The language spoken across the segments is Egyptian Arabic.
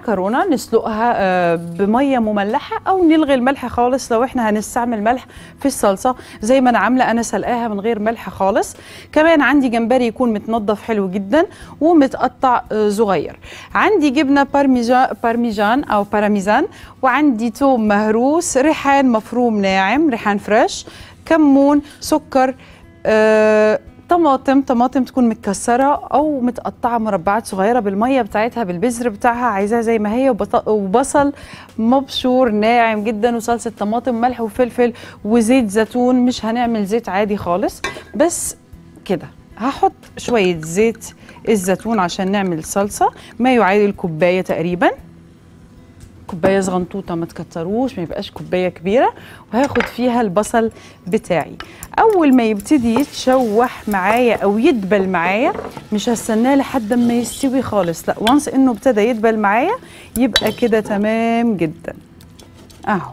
المكرونه نسلقها آه، بميه مملحه او نلغي الملح خالص لو احنا هنستعمل ملح في الصلصه زي ما انا عامله انا سلقاها من غير ملح خالص كمان عندي جمبري يكون متنضف حلو جدا ومتقطع آه، صغير عندي جبنه بارميجان بارميجان او بارميزان وعندي توم مهروس ريحان مفروم ناعم ريحان فريش كمون سكر آه، طماطم طماطم تكون متكسره او متقطعه مربعات صغيره بالميه بتاعتها بالبذر بتاعها عايزاها زي ما هي وبط- وبصل مبشور ناعم جدا وصلصه طماطم ملح وفلفل وزيت زيتون مش هنعمل زيت عادي خالص بس كده هحط شويه زيت الزيتون عشان نعمل صلصه ما يعادل كوبايه تقريبا كوبايه صغنطوطه ما تكتروش ما يبقاش كوبايه كبيره وهاخد فيها البصل بتاعي اول ما يبتدي يتشوح معايا او يدبل معايا مش هستناه لحد ما يستوي خالص لا وانس انه ابتدى يدبل معايا يبقى كده تمام جدا اهو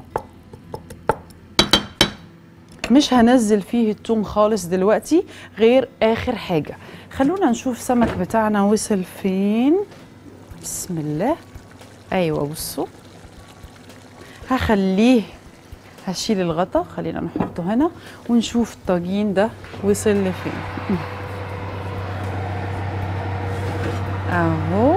مش هنزل فيه التوم خالص دلوقتي غير اخر حاجه خلونا نشوف سمك بتاعنا وصل فين بسم الله ايوه بصوا هخليه هشيل الغطا خلينا نحطه هنا ونشوف الطاجين ده وصل لفين اهو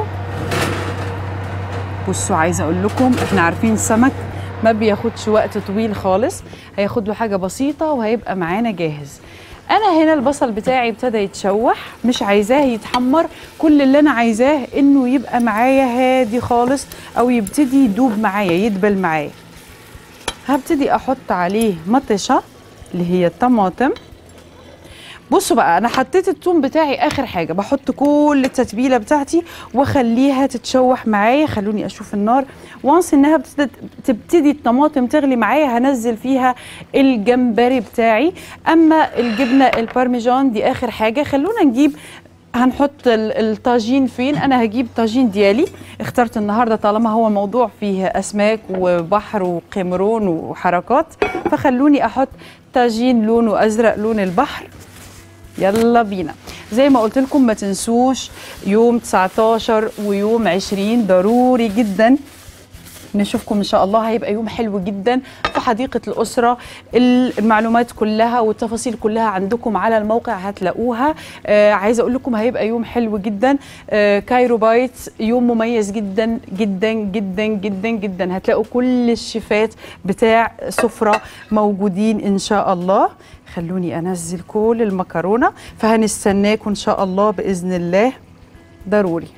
بصوا عايزه اقول لكم احنا عارفين السمك ما بياخدش وقت طويل خالص هياخد له حاجه بسيطه وهيبقى معانا جاهز انا هنا البصل بتاعي ابتدى يتشوح مش عايزاه يتحمر كل اللي انا عايزاه انه يبقى معايا هادي خالص او يبتدي يدوب معايا يدبل معايا هبتدي احط عليه مطشه اللي هي الطماطم بصوا بقى انا حطيت التوم بتاعي اخر حاجه بحط كل التتبيله بتاعتي واخليها تتشوح معايا خلوني اشوف النار وانس انها بتبتدي, تبتدي الطماطم تغلي معايا هنزل فيها الجمبري بتاعي اما الجبنه البارميجان دي اخر حاجه خلونا نجيب هنحط ال- الطاجين فين انا هجيب طاجين ديالي اخترت النهارده طالما هو موضوع فيه اسماك وبحر وقمرون وحركات فخلوني احط طاجين لونه ازرق لون البحر يلا بينا زي ما قلت لكم ما تنسوش يوم 19 ويوم 20 ضروري جدا نشوفكم ان شاء الله هيبقى يوم حلو جدا في حديقه الاسره المعلومات كلها والتفاصيل كلها عندكم على الموقع هتلاقوها آه عايزه اقول لكم هيبقى يوم حلو جدا آه كايرو بايت يوم مميز جدا جدا جدا جدا جدا هتلاقوا كل الشيفات بتاع سفره موجودين ان شاء الله خلوني انزل كل المكرونه فهنستناكم ان شاء الله باذن الله ضروري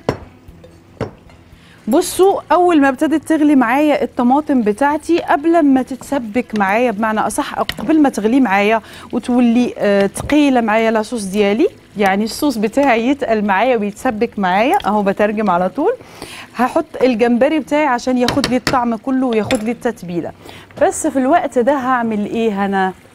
بصوا اول ما ابتدت تغلي معايا الطماطم بتاعتي قبل ما تتسبك معايا بمعنى اصح أو قبل ما تغلي معايا وتولي آه تقيله معايا لاصوص ديالي يعني الصوص بتاعي يتقل معايا ويتسبك معايا اهو بترجم على طول هحط الجمبري بتاعي عشان ياخد لي الطعم كله وياخد لي التتبيله بس في الوقت ده هعمل ايه انا